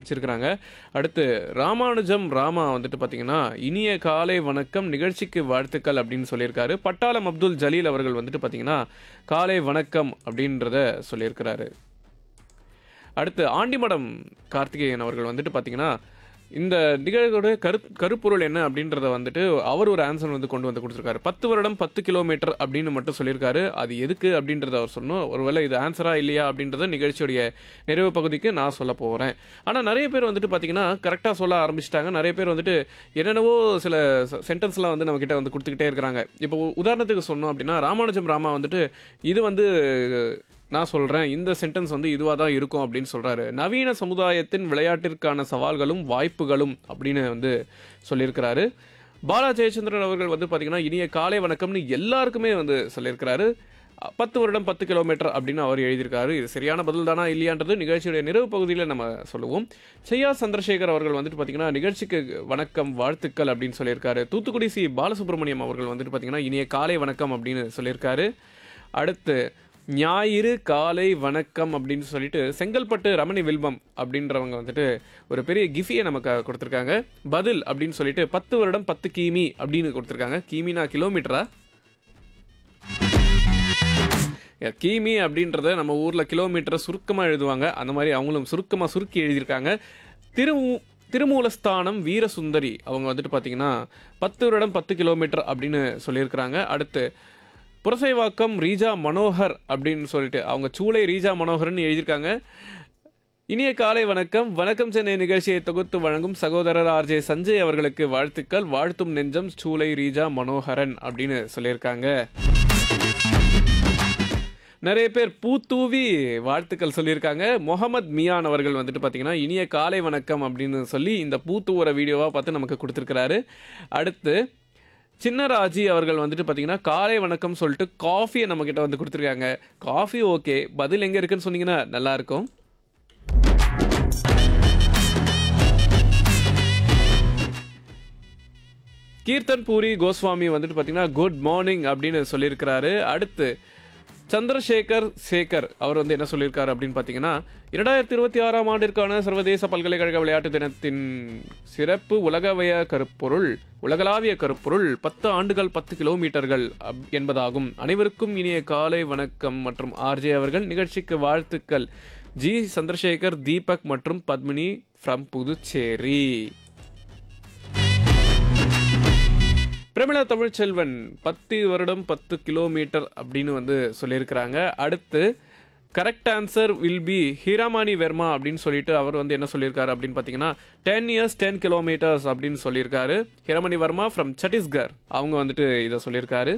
வச்சிருக்கிறாங்க அடுத்து ராமானுஜம் ராமா வந்துட்டு பார்த்தீங்கன்னா இனிய காலை வணக்கம் நிகழ்ச்சிக்கு வாழ்த்துக்கள் அப்படின்னு சொல்லியிருக்காரு பட்டாளம் அப்துல் ஜலீல் அவர்கள் வந்துட்டு பார்த்தீங்கன்னா காலை வணக்கம் அப்படின்றத சொல்லியிருக்கிறாரு அடுத்து ஆண்டிமடம் கார்த்திகேயன் அவர்கள் வந்துட்டு பார்த்தீங்கன்னா இந்த நிகழ்வோட கரு கருப்பொருள் என்ன அப்படின்றத வந்துட்டு அவர் ஒரு ஆன்சர் வந்து கொண்டு வந்து கொடுத்துருக்காரு பத்து வருடம் பத்து கிலோமீட்டர் அப்படின்னு மட்டும் சொல்லியிருக்காரு அது எதுக்கு அப்படின்றத அவர் சொன்னோம் ஒருவேளை இது ஆன்சரா இல்லையா அப்படின்றத நிகழ்ச்சியுடைய நிறைவு பகுதிக்கு நான் சொல்ல போகிறேன் ஆனால் நிறைய பேர் வந்துட்டு பார்த்தீங்கன்னா கரெக்டாக சொல்ல ஆரம்பிச்சிட்டாங்க நிறைய பேர் வந்துட்டு என்னென்னவோ சில சென்டென்ஸ்லாம் வந்து நம்மக்கிட்ட வந்து கொடுத்துக்கிட்டே இருக்கிறாங்க இப்போ உதாரணத்துக்கு சொன்னோம் அப்படின்னா ராமானுஜம் ராமா வந்துட்டு இது வந்து நான் சொல்கிறேன் இந்த சென்டென்ஸ் வந்து இதுவாக தான் இருக்கும் அப்படின்னு சொல்கிறாரு நவீன சமுதாயத்தின் விளையாட்டிற்கான சவால்களும் வாய்ப்புகளும் அப்படின்னு வந்து சொல்லியிருக்கிறாரு பாலா ஜெயச்சந்திரன் அவர்கள் வந்து பார்த்தீங்கன்னா இனிய காலை வணக்கம்னு எல்லாருக்குமே வந்து சொல்லியிருக்கிறாரு அ, பத்து வருடம் பத்து கிலோமீட்டர் அப்படின்னு அவர் எழுதியிருக்காரு இது சரியான பதில் தானா இல்லையான்றது நிகழ்ச்சியுடைய நிறைவு பகுதியில் நம்ம சொல்லுவோம் செய்யா சந்திரசேகர் அவர்கள் வந்துட்டு பார்த்தீங்கன்னா நிகழ்ச்சிக்கு வணக்கம் வாழ்த்துக்கள் அப்படின்னு சொல்லியிருக்காரு தூத்துக்குடி சி பாலசுப்ரமணியம் அவர்கள் வந்துட்டு பார்த்தீங்கன்னா இனிய காலை வணக்கம் அப்படின்னு சொல்லியிருக்காரு அடுத்து ஞாயிறு காலை வணக்கம் அப்படின்னு சொல்லிட்டு செங்கல்பட்டு ரமணி வில்பம் அப்படின்றவங்க வந்துட்டு ஒரு பெரிய கிஃபியை நமக்கு கொடுத்துருக்காங்க பதில் அப்படின்னு சொல்லிட்டு பத்து வருடம் பத்து கிமி அப்படின்னு கொடுத்துருக்காங்க கிமினா கிலோமீட்டரா Yeah, கிமி அப்படின்றத நம்ம ஊரில் கிலோமீட்டரை சுருக்கமாக எழுதுவாங்க அந்த மாதிரி அவங்களும் சுருக்கமாக சுருக்கி எழுதியிருக்காங்க திரு திருமூலஸ்தானம் வீரசுந்தரி அவங்க வந்துட்டு பார்த்தீங்கன்னா பத்து வருடம் பத்து கிலோமீட்டர் அப்படின்னு சொல்லியிருக்கிறாங்க அடுத்து புரசைவாக்கம் ரீஜா மனோகர் அப்படின்னு சொல்லிட்டு அவங்க சூளை ரீஜா மனோகர்னு எழுதியிருக்காங்க இனிய காலை வணக்கம் வணக்கம் சென்னை நிகழ்ச்சியை தொகுத்து வழங்கும் சகோதரர் ஆர்ஜே சஞ்சய் அவர்களுக்கு வாழ்த்துக்கள் வாழ்த்தும் நெஞ்சம் சூளை ரீஜா மனோகரன் அப்படின்னு சொல்லியிருக்காங்க நிறைய பேர் பூத்தூவி வாழ்த்துக்கள் சொல்லியிருக்காங்க முகமது மியான் அவர்கள் வந்துட்டு பார்த்தீங்கன்னா இனிய காலை வணக்கம் அப்படின்னு சொல்லி இந்த பூத்தூவர வீடியோவாக பார்த்து நமக்கு கொடுத்துருக்கிறாரு அடுத்து சின்னராஜி அவர்கள் வந்துட்டு பார்த்தீங்கன்னா காலை வணக்கம் சொல்லிட்டு காஃபியை நம்மக்கிட்ட வந்து கொடுத்துருக்காங்க காஃபி ஓகே பதில் எங்கே இருக்குன்னு சொன்னீங்கன்னா நல்லாயிருக்கும் கீர்த்தன் பூரி கோஸ்வாமி வந்துட்டு பார்த்தீங்கன்னா குட் மார்னிங் அப்படின்னு சொல்லியிருக்கிறாரு அடுத்து சந்திரசேகர் சேகர் அவர் வந்து என்ன சொல்லியிருக்காரு அப்படின்னு பார்த்தீங்கன்னா இரண்டாயிரத்தி இருபத்தி ஆறாம் ஆண்டிற்கான சர்வதேச பல்கலைக்கழக விளையாட்டு தினத்தின் சிறப்பு உலகவய கருப்பொருள் உலகளாவிய கருப்பொருள் பத்து ஆண்டுகள் பத்து கிலோமீட்டர்கள் அப்- என்பதாகும் அனைவருக்கும் இனிய காலை வணக்கம் மற்றும் ஆர்ஜே அவர்கள் நிகழ்ச்சிக்கு வாழ்த்துக்கள் ஜி சந்திரசேகர் தீபக் மற்றும் பத்மினி ஃப்ரம் புதுச்சேரி பிரமிளா தமிழ்ச்செல்வன் பத்து வருடம் பத்து கிலோமீட்டர் அப்படின்னு வந்து சொல்லியிருக்கிறாங்க அடுத்து correct answer will be Hiramani Verma அப்படின்னு சொல்லிட்டு அவர் வந்து என்ன சொல்லியிருக்காரு அப்படின்னு பார்த்தீங்கன்னா டென் இயர்ஸ் டென் கிலோமீட்டர்ஸ் அப்படின்னு சொல்லியிருக்காரு ஹீராமணி வர்மா ஃப்ரம் சத்தீஸ்கர் அவங்க வந்துட்டு இதை சொல்லியிருக்காரு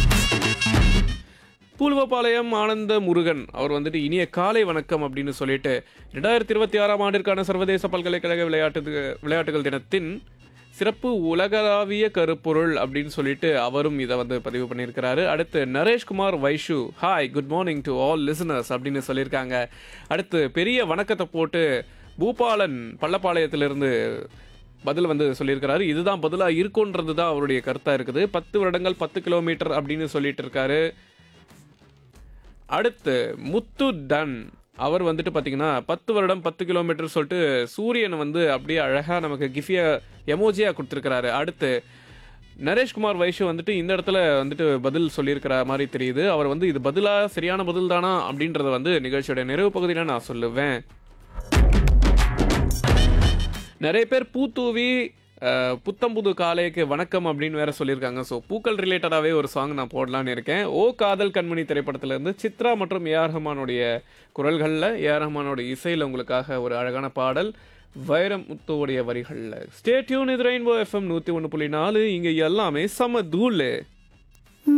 பூல்வபாளையம் ஆனந்த முருகன் அவர் வந்துட்டு இனிய காலை வணக்கம் அப்படின்னு சொல்லிட்டு ரெண்டாயிரத்தி இருபத்தி ஆறாம் ஆண்டிற்கான சர்வதேச பல்கலைக்கழக விளையாட்டு விளையாட்டுகள் தினத்தின் சிறப்பு உலகளாவிய கருப்பொருள் அப்படின்னு சொல்லிட்டு அவரும் இதை வந்து பதிவு பண்ணியிருக்கிறாரு அடுத்து Nareshkumar Vaishu hi good morning to all listeners அப்படின்னு சொல்லியிருக்காங்க அடுத்து பெரிய வணக்கத்தை போட்டு பூபாலன் பள்ளப்பாளையத்திலிருந்து பதில் வந்து சொல்லியிருக்கிறாரு இதுதான் பதிலாக இருக்குன்றது தான் அவருடைய கருத்தாக இருக்குது பத்து வருடங்கள் பத்து கிலோமீட்டர் அப்படின்னு சொல்லிட்டு இருக்காரு அடுத்து முத்து டன் அவர் வந்துட்டு பார்த்தீங்கன்னா பத்து வருடம் பத்து கிலோமீட்டர் சொல்லிட்டு சூரியன் வந்து அப்படியே அழகாக நமக்கு கிஃபியா எமோஜியாக கொடுத்துருக்கிறாரு அடுத்து நரேஷ்குமார் வைஷு வந்துட்டு இந்த இடத்துல வந்துட்டு பதில் சொல்லியிருக்கிற மாதிரி தெரியுது அவர் வந்து இது பதிலாக சரியான பதில் தானா அப்படின்றத வந்து நிகழ்ச்சியோட நிறைவு பகுதியில் நான் சொல்லுவேன் நிறைய பேர் பூத்தூவி அஹ், புத்தம்புது காலைக்கு வணக்கம் அப்படின்னு வேற சொல்லியிருக்காங்க ஸோ பூக்கள் ரிலேட்டடாகவே ஒரு சாங் நான் போடலான்னு இருக்கேன் ஓ காதல் கண்மணி திரைப்படத்திலேருந்து சித்ரா மற்றும் ஏஆர் ரஹ்மானுடைய குரல்களில் ஏஆர் ரஹ்மானோட இசையில் உங்களுக்காக ஒரு அழகான பாடல் வைரமுத்துவோடைய வரிகளில் ஸ்டே டியூன் இது ரெயின்போ எஃப்எம் நூற்றி ஒன்று புள்ளி நாலு இங்கே எல்லாமே சம தூள்